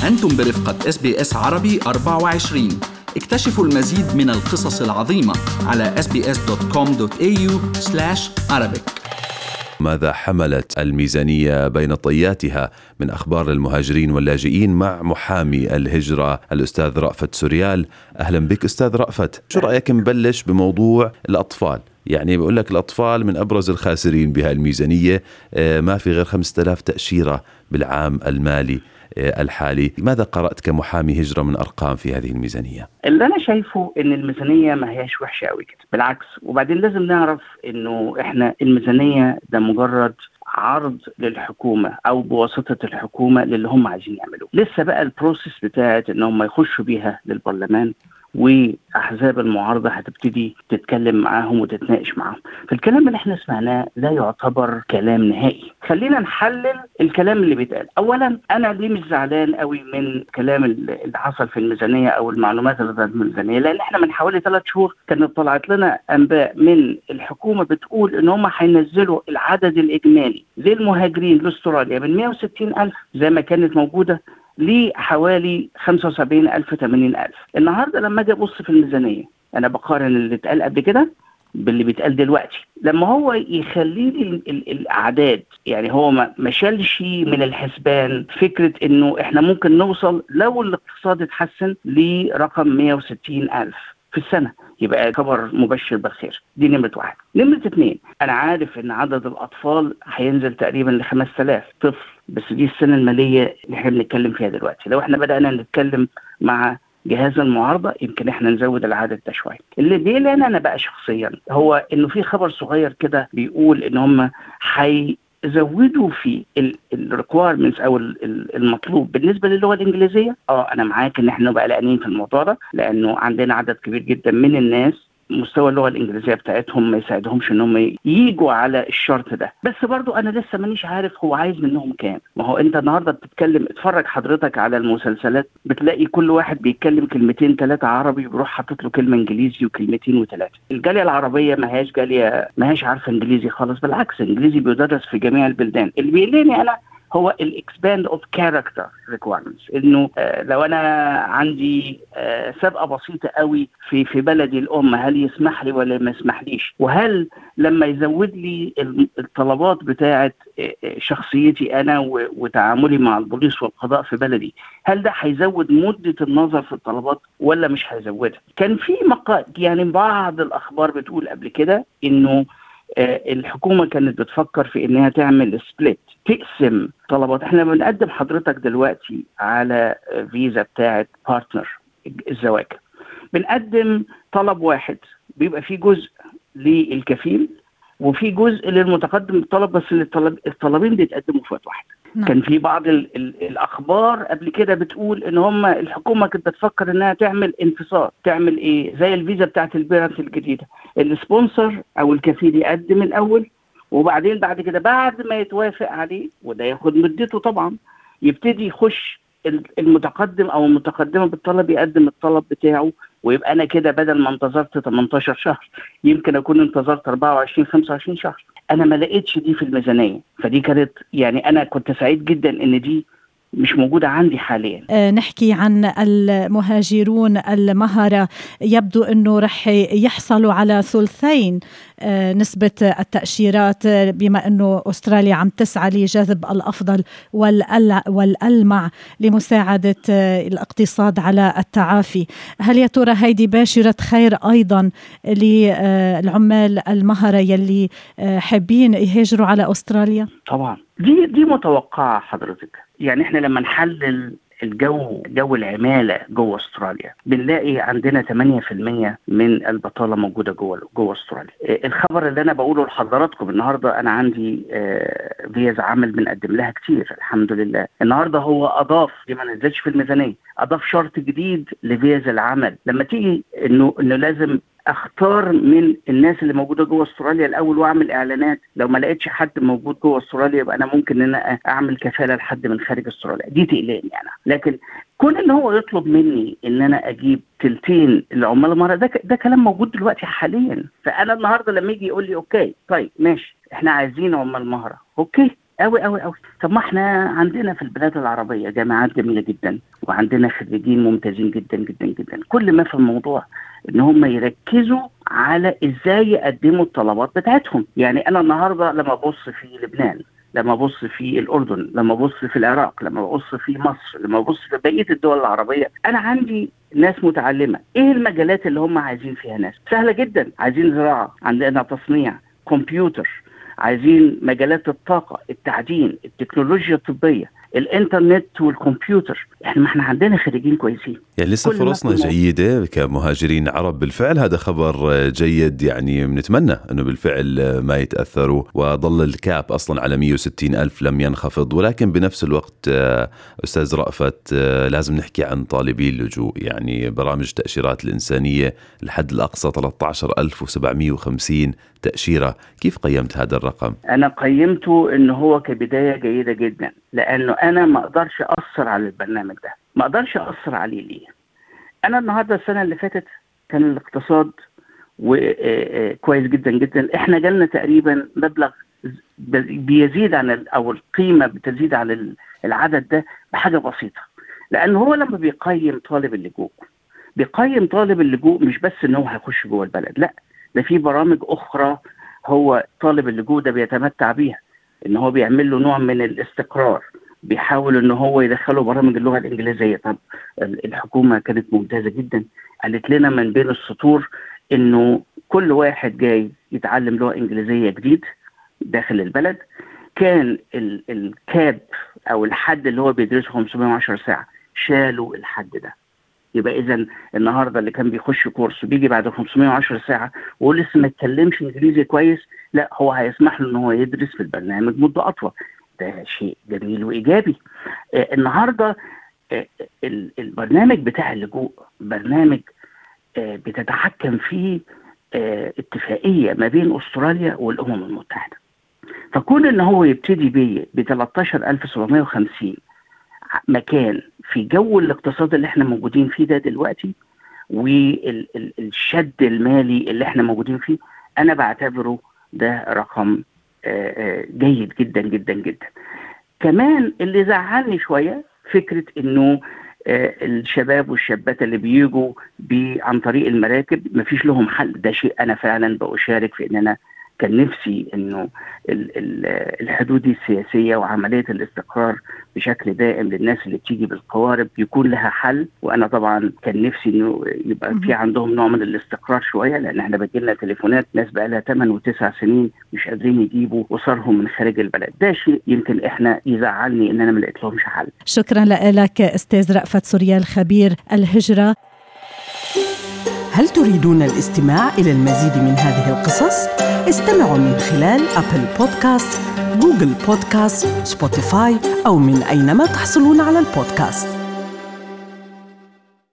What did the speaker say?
أنتم برفقة اس بي اس عربي 24 اكتشفوا المزيد من القصص العظيمة على sbs.com.au arabic ماذا حملت الميزانية بين طياتها من أخبار المهاجرين واللاجئين مع محامي الهجرة الأستاذ رأفت سوريال أهلا بك أستاذ رأفت شو رأيك نبلش بموضوع الأطفال يعني بقول لك الأطفال من أبرز الخاسرين بهذه الميزانية آه، ما في غير 5000 تأشيرة بالعام المالي آه، الحالي ماذا قرأت كمحامي هجرة من أرقام في هذه الميزانية؟ اللي أنا شايفه إن الميزانية ما هياش وحشة قوي كده بالعكس وبعدين لازم نعرف إنه إحنا الميزانية ده مجرد عرض للحكومه او بواسطه الحكومه للي هم عايزين يعملوه لسه بقى البروسيس بتاعت ان هم يخشوا بيها للبرلمان واحزاب المعارضه هتبتدي تتكلم معاهم وتتناقش معاهم فالكلام اللي احنا سمعناه لا يعتبر كلام نهائي خلينا نحلل الكلام اللي بيتقال اولا انا ليه مش زعلان قوي من الكلام اللي حصل في الميزانيه او المعلومات اللي في الميزانيه لان احنا من حوالي ثلاث شهور كانت طلعت لنا انباء من الحكومه بتقول ان هم هينزلوا العدد الاجمالي للمهاجرين لاستراليا من 160 الف زي ما كانت موجوده لحوالي 75000 80000 النهارده لما اجي ابص في الميزانيه انا بقارن اللي اتقال قبل كده باللي بيتقال دلوقتي لما هو يخلي لي الاعداد يعني هو ما شالش من الحسبان فكره انه احنا ممكن نوصل لو الاقتصاد اتحسن لرقم 160 الف في السنه يبقى خبر مبشر بالخير دي نمره واحد نمره اثنين انا عارف ان عدد الاطفال هينزل تقريبا ل 5000 طفل بس دي السنه الماليه اللي احنا بنتكلم فيها دلوقتي لو احنا بدانا نتكلم مع جهاز المعارضه يمكن احنا نزود العدد ده شويه اللي بيقلقني انا بقى شخصيا هو انه في خبر صغير كده بيقول ان هم حي زودوا في الريكوايرمنتس او المطلوب بالنسبه للغه الانجليزيه اه انا معاك ان احنا نبقى قلقانين في الموضوع ده لانه عندنا عدد كبير جدا من الناس مستوى اللغه الانجليزيه بتاعتهم ما يساعدهمش ان هم يجوا على الشرط ده بس برضو انا لسه مانيش عارف هو عايز منهم كام ما هو انت النهارده بتتكلم اتفرج حضرتك على المسلسلات بتلاقي كل واحد بيتكلم كلمتين ثلاثه عربي بيروح حاطط له كلمه انجليزي وكلمتين وثلاثه الجاليه العربيه ما هياش جاليه ما هيش عارفه انجليزي خالص بالعكس انجليزي بيدرس في جميع البلدان اللي بيقلقني انا هو الاكسباند اوف كاركتر ريكويرمنتس انه آه لو انا عندي آه سابقه بسيطه قوي في في بلدي الام هل يسمح لي ولا ما يسمحليش وهل لما يزود لي الطلبات بتاعه آه شخصيتي انا وتعاملي مع البوليس والقضاء في بلدي هل ده هيزود مده النظر في الطلبات ولا مش هيزودها كان في مقال يعني بعض الاخبار بتقول قبل كده انه الحكومه كانت بتفكر في انها تعمل سبليت تقسم طلبات احنا بنقدم حضرتك دلوقتي على فيزا بتاعه بارتنر الزواج بنقدم طلب واحد بيبقى فيه جزء للكفيل وفي جزء للمتقدم الطلب بس الطلب الطلبين بيتقدموا في وقت واحد نعم. كان في بعض ال ال الاخبار قبل كده بتقول ان هم الحكومه كانت بتفكر انها تعمل انفصال تعمل ايه زي الفيزا بتاعت البيرنت الجديده السبونسر او الكفيل يقدم الاول وبعدين بعد كده بعد ما يتوافق عليه وده ياخد مدته طبعا يبتدي يخش المتقدم او المتقدمه بالطلب يقدم الطلب بتاعه ويبقى انا كده بدل ما انتظرت 18 شهر يمكن اكون انتظرت 24 25 شهر انا ما لقيتش دي في الميزانيه فدي كانت يعني انا كنت سعيد جدا ان دي مش موجودة عندي حاليا أه نحكي عن المهاجرون المهرة يبدو أنه رح يحصلوا على ثلثين أه نسبة التأشيرات بما أنه أستراليا عم تسعى لجذب الأفضل والألمع لمساعدة الاقتصاد على التعافي هل يا ترى هيدي باشرة خير أيضا للعمال المهرة يلي حابين يهاجروا على أستراليا؟ طبعا دي دي متوقعة حضرتك يعني احنا لما نحلل الجو جو العماله جوه استراليا بنلاقي عندنا 8% من البطاله موجوده جوه جوه استراليا الخبر اللي انا بقوله لحضراتكم النهارده انا عندي فيز عمل بنقدم لها كتير الحمد لله النهارده هو اضاف دي ما نزلش في الميزانيه اضاف شرط جديد لفيز العمل لما تيجي انه انه لازم اختار من الناس اللي موجوده جوه استراليا الاول واعمل اعلانات لو ما لقيتش حد موجود جوه استراليا يبقى انا ممكن ان انا اعمل كفاله لحد من خارج استراليا دي تقلقني انا لكن كون ان هو يطلب مني ان انا اجيب تلتين العمال المره ده ده كلام موجود دلوقتي حاليا فانا النهارده لما يجي يقول لي اوكي طيب ماشي احنا عايزين عمال مهره اوكي قوي قوي قوي طب ما احنا عندنا في البلاد العربيه جامعات جميله جدا وعندنا خريجين ممتازين جدا جدا جدا كل ما في الموضوع ان هم يركزوا على ازاي يقدموا الطلبات بتاعتهم يعني انا النهارده لما ابص في لبنان لما ابص في الاردن لما ابص في العراق لما ابص في مصر لما ابص في بقيه الدول العربيه انا عندي ناس متعلمه ايه المجالات اللي هم عايزين فيها ناس سهله جدا عايزين زراعه عندنا تصنيع كمبيوتر عايزين مجالات الطاقه التعدين التكنولوجيا الطبيه الانترنت والكمبيوتر احنا ما احنا عندنا خريجين كويسين يعني لسه كل ما فرصنا كنا- جيدة كمهاجرين عرب بالفعل هذا خبر جيد يعني بنتمنى أنه بالفعل ما يتأثروا وظل الكاب أصلا على 160 ألف لم ينخفض ولكن بنفس الوقت آه، أستاذ رأفت آه، لازم نحكي عن طالبي اللجوء يعني برامج تأشيرات الإنسانية الحد الأقصى 13750 تأشيرة كيف قيمت هذا الرقم؟ انا قيمته ان هو كبدايه جيده جدا لانه انا ما اقدرش اثر على البرنامج ده ما اقدرش اثر عليه ليه انا النهارده السنه اللي فاتت كان الاقتصاد وكويس جدا جدا احنا جالنا تقريبا مبلغ ب- بيزيد عن ال- او القيمه بتزيد عن ال- العدد ده بحاجه بسيطه لان هو لما بيقيم طالب اللجوء بيقيم طالب اللجوء مش بس ان هو هيخش جوه البلد لا ده في برامج اخرى هو طالب اللجوء ده بيتمتع بيها ان هو بيعمل له نوع من الاستقرار بيحاول ان هو يدخله برامج اللغه الانجليزيه طب ال- الحكومه كانت ممتازه جدا قالت لنا من بين السطور انه كل واحد جاي يتعلم لغه انجليزيه جديد داخل البلد كان ال- الكاب او الحد اللي هو بيدرسه 510 ساعه شالوا الحد ده يبقى اذا النهارده اللي كان بيخش كورس بيجي بعد 510 ساعه ويقول لسه ما اتكلمش انجليزي كويس لا هو هيسمح له ان هو يدرس في البرنامج مده اطول ده شيء جميل وايجابي آه النهارده آه ال- البرنامج بتاع اللجوء برنامج آه بتتحكم فيه آه اتفاقيه ما بين استراليا والامم المتحده فكون ان هو يبتدي بيه ب 13750 مكان في جو الاقتصاد اللي احنا موجودين فيه ده دلوقتي والشد المالي اللي احنا موجودين فيه انا بعتبره ده رقم آه، آه، جيد جدا جدا جدا كمان اللي زعلني شويه فكره انه آه، الشباب والشابات اللي بيجوا بي- عن طريق المراكب مفيش لهم حل ده شيء انا فعلا بشارك في ان انا كان نفسي انه ال- ال- الحدود السياسيه وعمليه الاستقرار بشكل دائم للناس اللي بتيجي بالقوارب يكون لها حل وانا طبعا كان نفسي انه يبقى في عندهم نوع من الاستقرار شويه لان احنا بتجيلنا تليفونات ناس بقى لها 8 و9 سنين مش قادرين يجيبوا اسرهم من خارج البلد ده شيء يمكن احنا يزعلني ان انا ما لقيت لهمش حل شكرا لك استاذ رأفت سوريال خبير الهجرة هل تريدون الاستماع إلى المزيد من هذه القصص؟ استمعوا من خلال أبل بودكاست، جوجل بودكاست، سبوتيفاي أو من أينما تحصلون على البودكاست